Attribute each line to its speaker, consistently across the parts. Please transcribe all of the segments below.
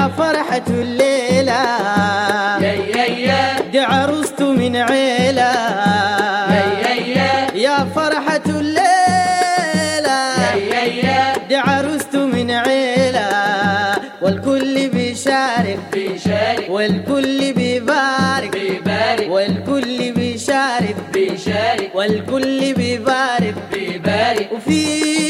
Speaker 1: يا فرحة الليلة
Speaker 2: يا يا يا
Speaker 1: دي عروسته من عيلة
Speaker 2: يا يا يا
Speaker 1: يا فرحة الليلة
Speaker 2: يا يا يا
Speaker 1: دي عروسته من عيلة والكل بيشارك
Speaker 2: بيشارك
Speaker 1: والكل بيبارك
Speaker 2: بيبارك
Speaker 1: والكل بيشارك
Speaker 2: بيشارك
Speaker 1: والكل بيبارك
Speaker 2: بيبارك
Speaker 1: وفي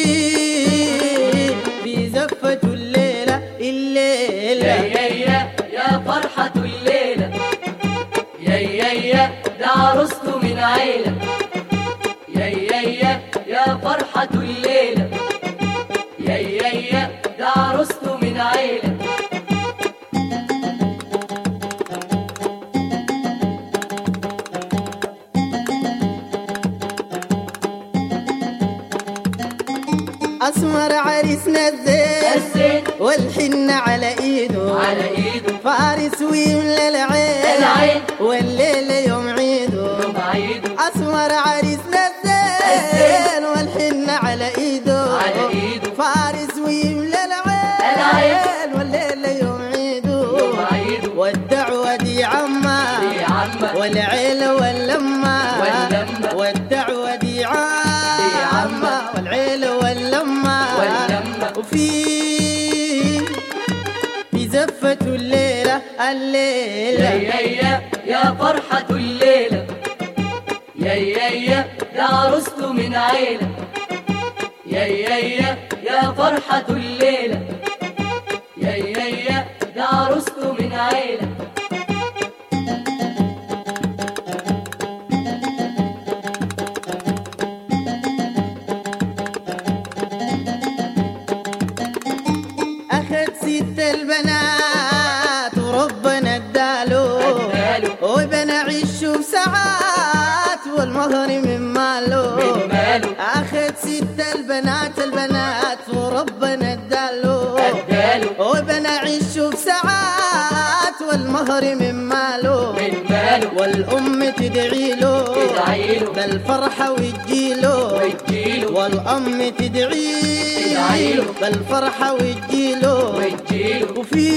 Speaker 1: في زفة الليلة الليلة
Speaker 2: يا يا يا يا فرحة الليلة يا يا يا ده عروسته من عيلة يا يا يا يا فرحة الليلة يا يا يا ده عروسته من عيلة
Speaker 1: أسمر عريسنا الزين
Speaker 2: الزين
Speaker 1: والحنة على إيده
Speaker 2: على ايده
Speaker 1: فارس ويملى العين
Speaker 2: العين.
Speaker 1: والليلة يوم عيده
Speaker 2: يوم عيده
Speaker 1: أسمر عريسنا الزين والحنة على إيده
Speaker 2: على إيده.
Speaker 1: فارس ويملى العين
Speaker 2: العين.
Speaker 1: والليلة يوم عيده
Speaker 2: يوم عيده.
Speaker 1: والدعوة دي عمة
Speaker 2: دي عمة.
Speaker 1: والعيلة واللمة
Speaker 2: واللمة.
Speaker 1: والدعوة دي عمة
Speaker 2: عمة.
Speaker 1: والعيلة واللمة
Speaker 2: واللمة.
Speaker 1: وفي في زفة الليلة الليلة
Speaker 2: يا يا يا يا فرحة الليلة يا يا يا ده عروسته من عيلة يا يا يا يا فرحة الليلة يا يا يا ده عروسته من عيلة
Speaker 1: أخذ ست البنات وربنا اداله
Speaker 2: اداله.
Speaker 1: وبنى عيشه بساعات والمهر من ماله
Speaker 2: من ماله.
Speaker 1: أخذ ست البنات البنات وربنا اداله
Speaker 2: اداله.
Speaker 1: وبنى عيشه بساعات والمهر من ماله
Speaker 2: من ماله.
Speaker 1: والأم تدعي له
Speaker 2: تدعي له.
Speaker 1: بالفرحة وتجيله
Speaker 2: وتجيله.
Speaker 1: والأم تدعي
Speaker 2: تدعي له.
Speaker 1: بالفرحة وتجيله
Speaker 2: وتجيله.
Speaker 1: وفي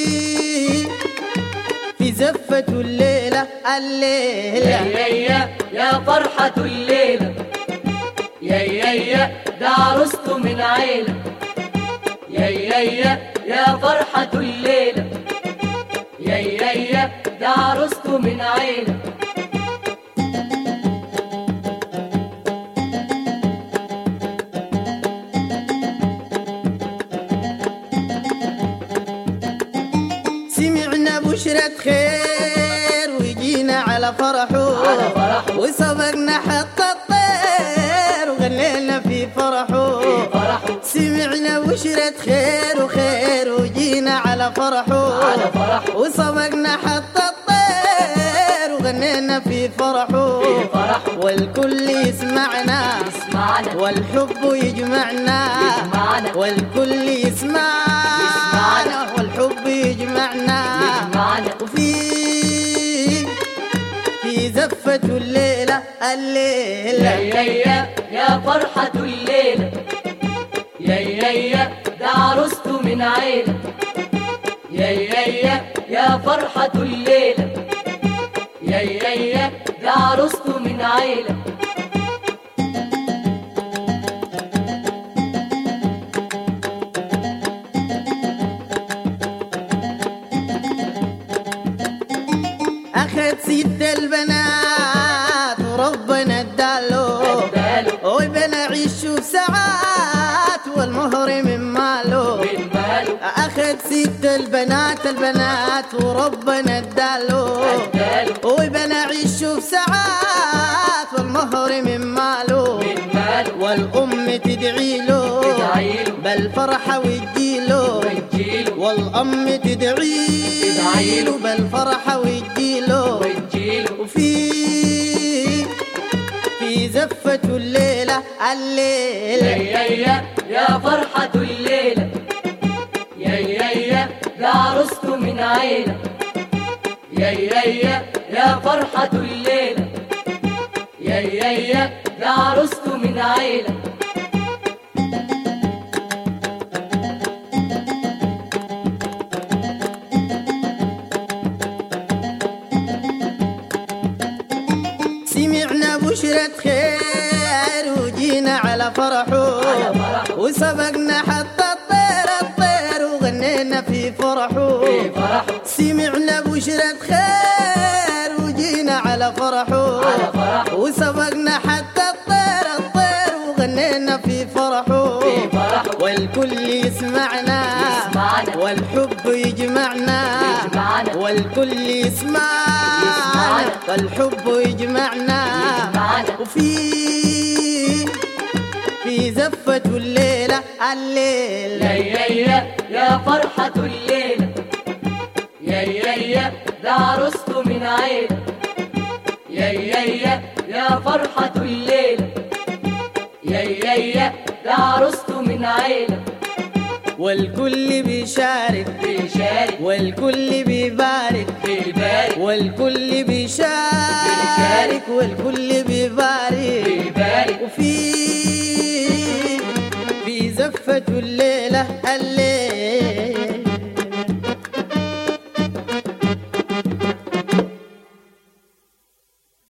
Speaker 1: في زفة الليلة الليلة
Speaker 2: يا يا يا يا فرحة الليلة يا يا يا ده عروسته من عيلة يا يا يا يا فرحة الليلة يا يا يا ده عروسته من عيلة
Speaker 1: سمعنا بشرة خير وجينا على فرحه
Speaker 2: على فرحه.
Speaker 1: وسبقنا حتى الطير وغنينا في فرحه
Speaker 2: في فرحه.
Speaker 1: سمعنا بشرة خير وخير وجينا على فرحه
Speaker 2: على فرحه.
Speaker 1: وسبقنا حتى الطير وغنينا في فرحه
Speaker 2: في فرحه.
Speaker 1: والكل يسمعنا
Speaker 2: اسمعنا
Speaker 1: والحب يجمعنا
Speaker 2: يجمعنا.
Speaker 1: والكل يسمعنا
Speaker 2: يسمعنا.
Speaker 1: والحب يجمعنا
Speaker 2: يجمعنا.
Speaker 1: وفي في زفة الليلة
Speaker 2: يا
Speaker 1: الليلة
Speaker 2: يا يا يا فرحة الليلة يا يا يا ده عروسته من عيلة يا يا يا يا فرحة الليلة يا يا يا ده عروسته من عيلة
Speaker 1: أخذ ست البنات وربنا اداله
Speaker 2: اداله.
Speaker 1: وبنى عيشه بساعات والمهر من ماله
Speaker 2: من ماله
Speaker 1: أخذ ست البنات البنات وربنا اداله
Speaker 2: اداله.
Speaker 1: وبنى عيشه بساعات والمهر من ماله
Speaker 2: من ماله
Speaker 1: والأم تدعي له
Speaker 2: تدعي له.
Speaker 1: بالفرحة وتجيله
Speaker 2: وتجيله.
Speaker 1: والأم تدعي
Speaker 2: تدعي له.
Speaker 1: بالفرحة وتجيله
Speaker 2: وتجيله
Speaker 1: وفي في زفة الليلة
Speaker 2: يا
Speaker 1: الليلة
Speaker 2: يا يا يا فرحة الليلة يا يا يا ده عروسته من عيلة يا يا يا يا فرحة الليلة يا يا يا ده عروسته من عيلة
Speaker 1: فرحه
Speaker 2: على فرحه.
Speaker 1: وسبقنا حتى الطير الطير وغنينا في فرحه
Speaker 2: في فرحه
Speaker 1: سمعنا بشرة خير وجينا على فرحه
Speaker 2: على فرحه.
Speaker 1: وسبقنا حتى الطير الطير وغنينا في فرحه
Speaker 2: في فرحه.
Speaker 1: والكل يسمعنا
Speaker 2: يسمعنا.
Speaker 1: والحب يجمعنا
Speaker 2: يجمعنا.
Speaker 1: والكل يسمعنا
Speaker 2: يسمعنا.
Speaker 1: والحب يجمعنا
Speaker 2: يجمعنا.
Speaker 1: وفي في زفة الليلة الليلة
Speaker 2: يا يا يا يا فرحة الليلة يا يا يا ده عروسته من عيلة يا يا يا يا فرحة الليلة يا يا يا ده عروسته من عيلة
Speaker 1: والكل بيشارك
Speaker 2: بيشارك
Speaker 1: والكل بيبارك
Speaker 2: بيبارك
Speaker 1: والكل بيشارك
Speaker 2: بيشارك.
Speaker 1: والكل بيبارك
Speaker 2: بيبارك
Speaker 1: وفي في زفة الليلة الليلة